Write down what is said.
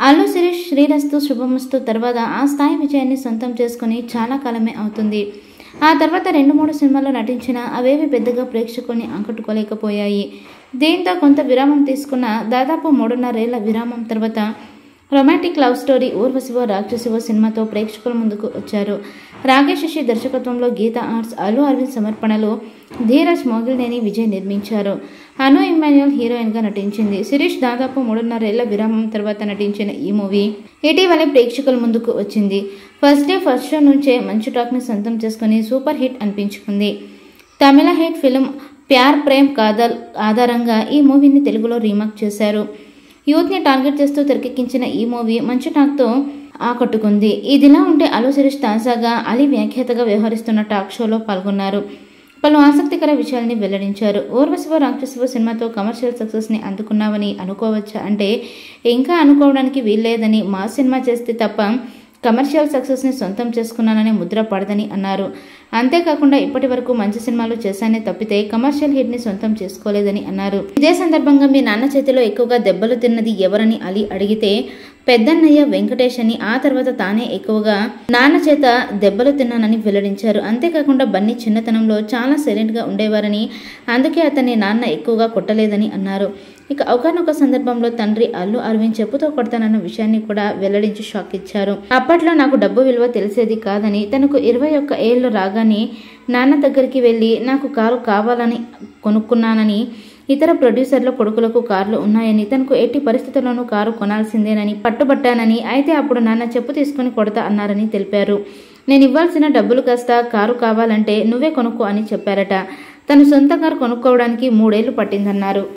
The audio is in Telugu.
అల్లు శిరీష్ శ్రీరస్తు శుభమస్తు తర్వాత ఆ స్థాయి విజయాన్ని సొంతం చేసుకుని చాలా కాలమే అవుతుంది ఆ తర్వాత రెండు మూడు సినిమాల్లో నటించిన అవేవి పెద్దగా ప్రేక్షకుల్ని ఆకట్టుకోలేకపోయాయి దీంతో కొంత విరామం తీసుకున్న దాదాపు మూడున్నరేళ్ల విరామం తర్వాత romantic love story Urvashivo Rakshasivo సినిమాతో ప్రేక్షకుల ముందుకు వచ్చారు రాకేష్ శశి దర్శకత్వంలో గీతా ఆర్ట్స్ అల్లు అరవింద్ సమర్పణలో ధీరజ్ మోగిల్నేని విజయ్ నిర్మించారు అను ఇమాన్యుల్ హీరోయిన్గా నటించింది శిరీష్ దాదాపు మూడున్నరేళ్ల విరామం తర్వాత నటించిన ఈ మూవీ ఇటీవలే ప్రేక్షకుల ముందుకు వచ్చింది ఫస్ట్ డే ఫస్ట్ షో నుంచే మంచు టాక్ని సొంతం చేసుకుని సూపర్ హిట్ అనిపించుకుంది తమిళ హిట్ ఫిలిం ప్యార్ ప్రేమ్ కాదల్ ఆధారంగా ఈ మూవీని తెలుగులో రీమేక్ చేశారు యూత్ని టార్గెట్ చేస్తూ తెరకెక్కించిన ఈ మూవీ మంచు టాక్తో ఆకట్టుకుంది ఇదిలా ఉంటే అలు శిరీష్ తాజాగా అలీ వ్యాఖ్యాతగా వ్యవహరిస్తున్న టాక్ షోలో పాల్గొన్నారు పలు ఆసక్తికర విషయాల్ని వెల్లడించారు ఊర్వశివ రాక్షసివ సినిమాతో కమర్షియల్ సక్సెస్ని అందుకున్నావని అనుకోవచ్చా అంటే ఇంకా అనుకోవడానికి వీల్లేదని మా సినిమా చేస్తే తప్ప కమర్షియల్ సక్సెస్ని సొంతం చేసుకున్నాననే ముద్ర పడదని అన్నారు అంతేకాకుండా ఇప్పటి వరకు మంచి సినిమాలు చేశానే తప్పితే కమర్షియల్ హిట్ ని సొంతం చేసుకోలేదని అన్నారు ఇదే సందర్భంగా మీ నాన్న చేతిలో ఎక్కువగా దెబ్బలు తిన్నది ఎవరని అలీ అడిగితే పెద్దన్నయ్య వెంకటేష్ అని ఆ తర్వాత తానే ఎక్కువగా నాన్న చేత దెబ్బలు తిన్నానని వెల్లడించారు అంతేకాకుండా బన్నీ చిన్నతనంలో చాలా సైలెంట్ గా ఉండేవారని అందుకే అతన్ని నాన్న ఎక్కువగా కొట్టలేదని అన్నారు ఇక ఒకనొక సందర్భంలో తండ్రి అల్లు అరవింద్ చెప్పుతో కొడతానన్న విషయాన్ని కూడా వెల్లడించి షాక్ ఇచ్చారు అప్పట్లో నాకు డబ్బు విలువ తెలిసేది కాదని తనకు ఇరవై ఒక్క ఏళ్ళు రాగానే నాన్న దగ్గరికి వెళ్ళి నాకు కారు కావాలని కొనుక్కున్నానని ఇతర ప్రొడ్యూసర్ల కొడుకులకు కార్లు ఉన్నాయని తనకు ఎట్టి పరిస్థితుల్లోనూ కారు కొనాల్సిందేనని పట్టుబట్టానని అయితే అప్పుడు నాన్న చెప్పు తీసుకుని కొడతా అన్నారని తెలిపారు నేను ఇవ్వాల్సిన డబ్బులు కాస్త కారు కావాలంటే నువ్వే కొనుక్కో అని చెప్పారట తను సొంత కారు కొనుక్కోవడానికి మూడేళ్లు పట్టిందన్నారు